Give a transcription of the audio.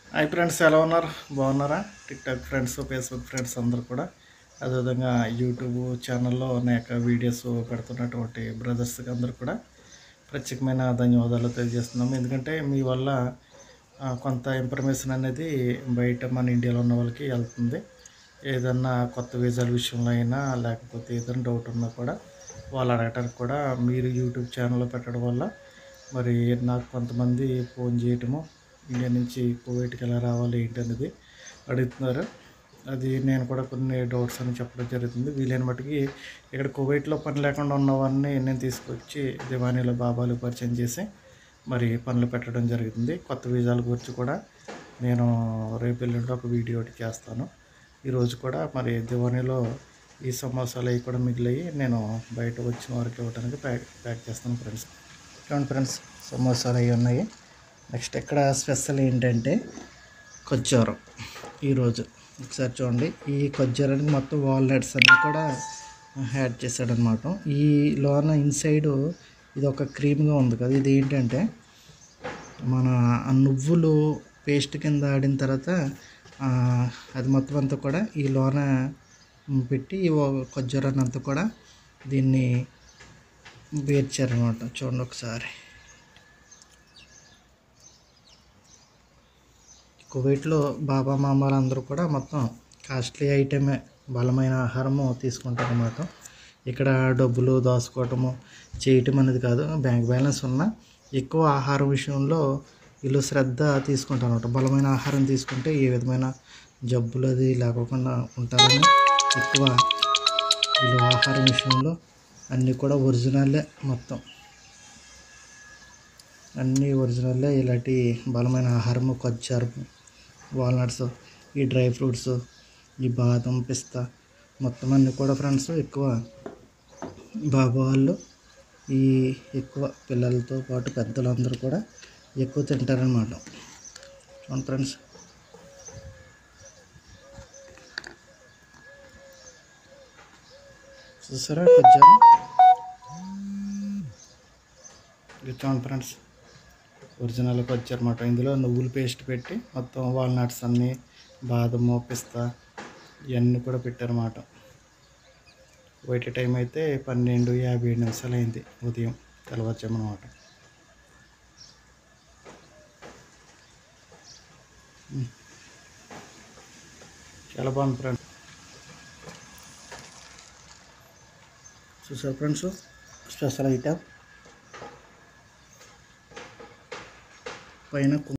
Hi friends ఎలా ఉన్నారు బాగున్నారా TikTok friends Facebook friends అందరూ కూడా అదేవిధంగా యూట్యూబ్ ఛానల్లో అనేక వీడియోస్ పెడుతున్నటువంటి బ్రదర్స్కి అందరూ కూడా ప్రత్యేకమైన ధన్యవాదాలు తెలియజేస్తున్నాము ఎందుకంటే మీ వల్ల ఆ, కొంత ఇన్ఫర్మేషన్ అనేది బయట మన ఇండియాలో ఉన్న వాళ్ళకి వెళ్తుంది ఏదన్నా కొత్త వీసాల విషయంలో అయినా లేకపోతే ఏదైనా డౌట్ ఉన్నా కూడా వాళ్ళు అడగటానికి కూడా మీరు యూట్యూబ్ ఛానల్లో పెట్టడం వల్ల మరి నాకు కొంతమంది ఫోన్ చేయటము ఇండియా నుంచి కువైట్కి ఎలా రావాలి ఏంటి అనేది అడుగుతున్నారు అది నేను కూడా కొన్ని డౌట్స్ అని చెప్పడం జరుగుతుంది వీలైన మట్టుకి ఇక్కడ కువైట్లో పని లేకుండా ఉన్న వారిని నేను తీసుకొచ్చి దివానీలో బాబాలు పరిచయం చేసి మరి పనులు పెట్టడం జరుగుతుంది కొత్త వీసాల గురించి కూడా నేను రేపు ఎల్లుండి ఒక వీడియో ఒకటి చేస్తాను ఈరోజు కూడా మరి దివానీలో ఈ సమోసాలు అవి కూడా మిగిలియి నేను బయట వచ్చిన వారికి ఇవ్వడానికి ప్యాక్ ప్యాక్ చేస్తాను ఫ్రెండ్స్ చూడండి ఫ్రెండ్స్ సమోసాలు అవి ఉన్నాయి నెక్స్ట్ ఇక్కడ స్పెషల్ ఏంటంటే కొజ్జారం ఈరోజు ఒకసారి చూడండి ఈ కొజ్జారానికి మొత్తం వాల్నట్స్ అన్నీ కూడా యాడ్ చేశాడనమాట ఈ లోన ఇన్సైడ్ ఇది ఒక క్రీమ్గా ఉంది కదా ఇది ఏంటంటే మన ఆ నువ్వులు పేస్ట్ కింద ఆడిన తర్వాత ఆ, అది మొత్తం అంతా కూడా ఈ లోన పెట్టి ఈ ఓ- కొజ్జారాన్ని అంతా కూడా దీన్ని వేర్చారనమాట చూడండి ఒకసారి కువైట్లో బాబా మామలు అందరూ కూడా మొత్తం కాస్ట్లీ ఐటమే బలమైన ఆహారము తీసుకుంటారు అన్నమాట ఇక్కడ డబ్బులు దాచుకోవటము చేయటం అనేది కాదు బ్యాంక్ బ్యాలెన్స్ ఉన్న ఎక్కువ ఆహారం విషయంలో వీళ్ళు శ్రద్ధ తీసుకుంటారు అనమాట బలమైన ఆహారం తీసుకుంటే ఏ విధమైన జబ్బులు అది లేకోకుండా ఉంటారని ఎక్కువ వీళ్ళు ఆహారం విషయంలో అన్నీ కూడా ఒరిజినల్లే మొత్తం అన్నీ ఒరిజినల్లే ఇలాంటి బలమైన ఆహారము కొచ్చారు వాల్నట్స్ ఈ డ్రై ఫ్రూట్స్ ఈ బాదం పిస్తా మొత్తం అన్నీ కూడా ఫ్రెండ్స్ ఎక్కువ బాబా వాళ్ళు ఈ ఎక్కువ పిల్లలతో పాటు పెద్దలందరూ కూడా ఎక్కువ తింటారనమాట చూడండి ఫ్రెండ్స్ చూసారా కొచ్చారు ఇది చూడండి ఫ్రెండ్స్ ఒరిజినల్కి వచ్చారన్నమాట ఇందులో నువ్వుల పేస్ట్ పెట్టి మొత్తం వాల్నట్స్ అన్నీ బాదము పిస్తా ఇవన్నీ కూడా పెట్టారన్నమాట వైట్ టైం అయితే పన్నెండు యాభై ఏడు నిమిషాలు అయింది ఉదయం తెల్లవారుజామన్నమాట ఉమ్. చాలా బాగుంది ఫ్రెండ్స్ చూసారు ఫ్రెండ్స్ స్పెషల్ ఐటమ్ పైన కు-